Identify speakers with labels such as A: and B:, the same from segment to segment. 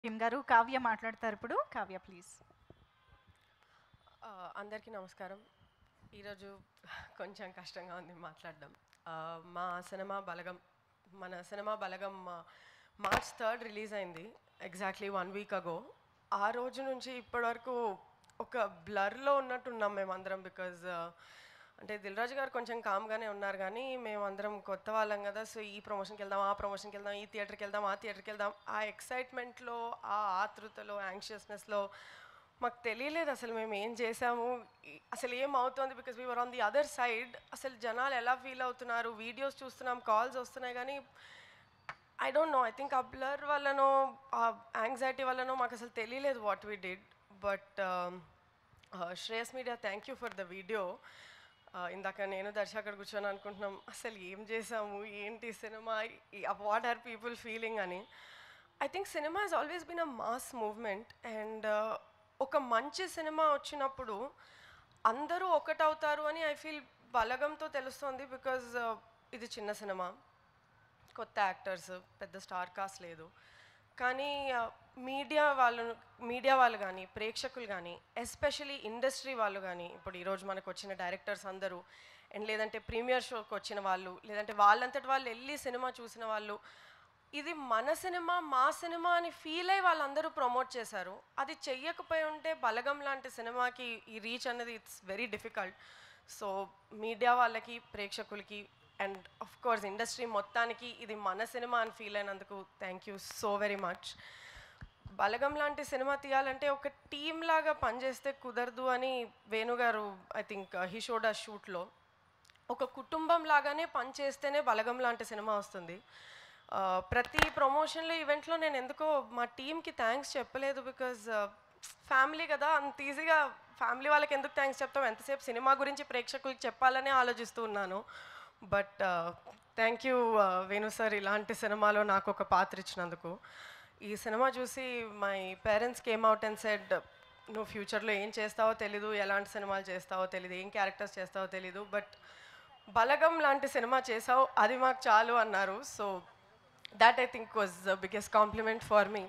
A: team గారు కావ్య మాట్లాడతారు ఇప్పుడు కావ్య ప్లీజ్
B: ఆ, అందరికీ నమస్కారం ఈరోజు కొంచెం కష్టంగా ఉంది మాట్లాడడం ఆ, మా సినిమా బలగం మన cinema Balagam March third release అయింది ఎగ్జాక్ట్లీ వన్ వీక్ అగో ఆ రోజు నుంచి ఇప్పటివరకు ఒక బ్లర్లో ఉన్నట్టున్నాం మేమందరం బికాజ్ అంటే దిల్రాజు గారు కొంచెం కామ్గానే ఉన్నారు కానీ మేమందరం కొత్త వాళ్ళం కదా సో ఈ ప్రమోషన్కి వెళ్దాం ఆ ప్రమోషన్కి వెళ్దాం ఈ థియేటర్కి వెళ్దాం ఆ థియేటర్కి వెళ్దాం ఆ ఎక్సైట్మెంట్లో ఆ ఆతృతలో యాంగ్షియస్నెస్లో మాకు తెలియలేదు అసలు మేము ఏం చేసాము ఈ- అసలు ఏం అవుతుంది because we are on the other side అసలు జనాలు ఎలా ఫీల్ అవుతున్నారు వీడియోస్ చూస్తున్నాం కాల్స్ వస్తున్నాయి కానీ I don't know I think ఆ బ్లర్ వల్లనో ఆ యాంగ్జైటీ వల్లనో మాకు అసలు తెలియలేదు what we did but Shreyas media thank you for the video ఇందాక నేను దర్శ అక్కడ కూర్చొని అనుకుంటున్నాం అసలు ఏం చేసాము ఏంటి cinema what are people feeling అని I think cinema has always been a mass movement and ఒక మంచి సినిమా వచ్చినప్పుడు అందరూ ఒకటవుతారు అని ఐ ఫీల్ బలగంతో తెలుస్తుంది బికాజ్ ఇది చిన్న సినిమా కొత్త యాక్టర్స్ పెద్ద స్టార్ కాస్ట్ లేదు కానీ మీడియా వాళ్ళు మీడియా వాళ్ళు కానీ ప్రేక్షకులు కానీ ఎస్పెషలీ ఇండస్ట్రీ వాళ్ళు కానీ ఇప్పుడు ఈరోజు మనకు వచ్చిన డైరెక్టర్స్ అందరూ అండ్ లేదంటే ప్రీమియర్ షోకి వచ్చిన వాళ్ళు లేదంటే వాళ్ళంతటి వాళ్ళు వెళ్ళి సినిమా చూసిన వాళ్ళు ఇది మన సినిమా మా సినిమా అని ఫీల్ అయ్యి వాళ్ళందరూ ప్రమోట్ చేశారు అది చెయ్యకపోయి ఉంటే బలగం లాంటి సినిమాకి ఈ రీచ్ అనేది it's very difficult so media వాళ్ళకి ప్రేక్షకులకి అండ్ ఆఫ్ కోర్స్ ఇండస్ట్రీ మొత్తానికి ఇది మన సినిమా అని ఫీల్ అయినందుకు thank you so very much Balagam లాంటి సినిమా తీయాలంటే ఒక టీమ్ లాగా పనిచేస్తే కుదరదు అని వేణుగారు ఐ థింక్ హీ షోడ్ ఆ షూట్లో ఒక కుటుంబం లాగానే పనిచేస్తేనే బలగం లాంటి సినిమా వస్తుంది ఆ, ప్రతి ప్రమోషన్లో ఈవెంట్లో నేను ఎందుకో మా టీంకి థ్యాంక్స్ చెప్పలేదు బికాజ్ ఫ్యామిలీ కదా అంత ఈజీగా ఫ్యామిలీ వాళ్ళకి ఎందుకు థ్యాంక్స్ చెప్తాం ఎంతసేపు సినిమా గురించి ప్రేక్షకులకు చెప్పాలనే ఆలోచిస్తూ ఉన్నాను but thank you Venu sir ఇలాంటి సినిమాలో నాకు ఒక పాత్ర ఇచ్చినందుకు ఈ సినిమా చూసి my parents came out and said నువ్వు ఫ్యూచర్లో ఏం చేస్తావో తెలీదు ఎలాంటి సినిమాలు చేస్తావో తెలీదు ఏం క్యారెక్టర్స్ చేస్తావో తెలీదు బట్ బలగం లాంటి సినిమా చేసావు అది మాకు చాలు అన్నారు so that I think was the biggest compliment for me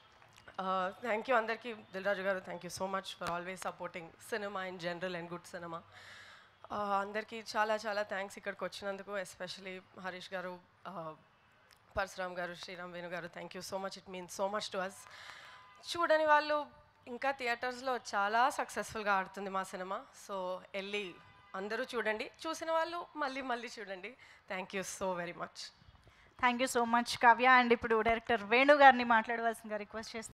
B: thank you అందరికీ దిల్రాజు గారు thank you so much for always supporting cinema in general and good cinema అందరికీ చాలా చాలా థ్యాంక్స్ ఇక్కడికి వచ్చినందుకు ఎస్పెషలీ హరీష్ గారు uh, పరశురామ్ గారు శ్రీరామ్ వేణు గారు thank you so much it means so much to us చూడని వాళ్ళు ఇంకా థియేటర్స్లో చాలా సక్సెస్ఫుల్గా ఆడుతుంది మా సినిమా సో వెళ్ళి అందరూ చూడండి చూసిన వాళ్ళు మళ్ళీ మళ్ళీ చూడండి thank you so very much
A: thank you so much Kavya and ఇప్పుడు డైరెక్టర్ వేణు గారిని మాట్లాడవలసిందిగా రిక్వెస్ట్ చేస్తాను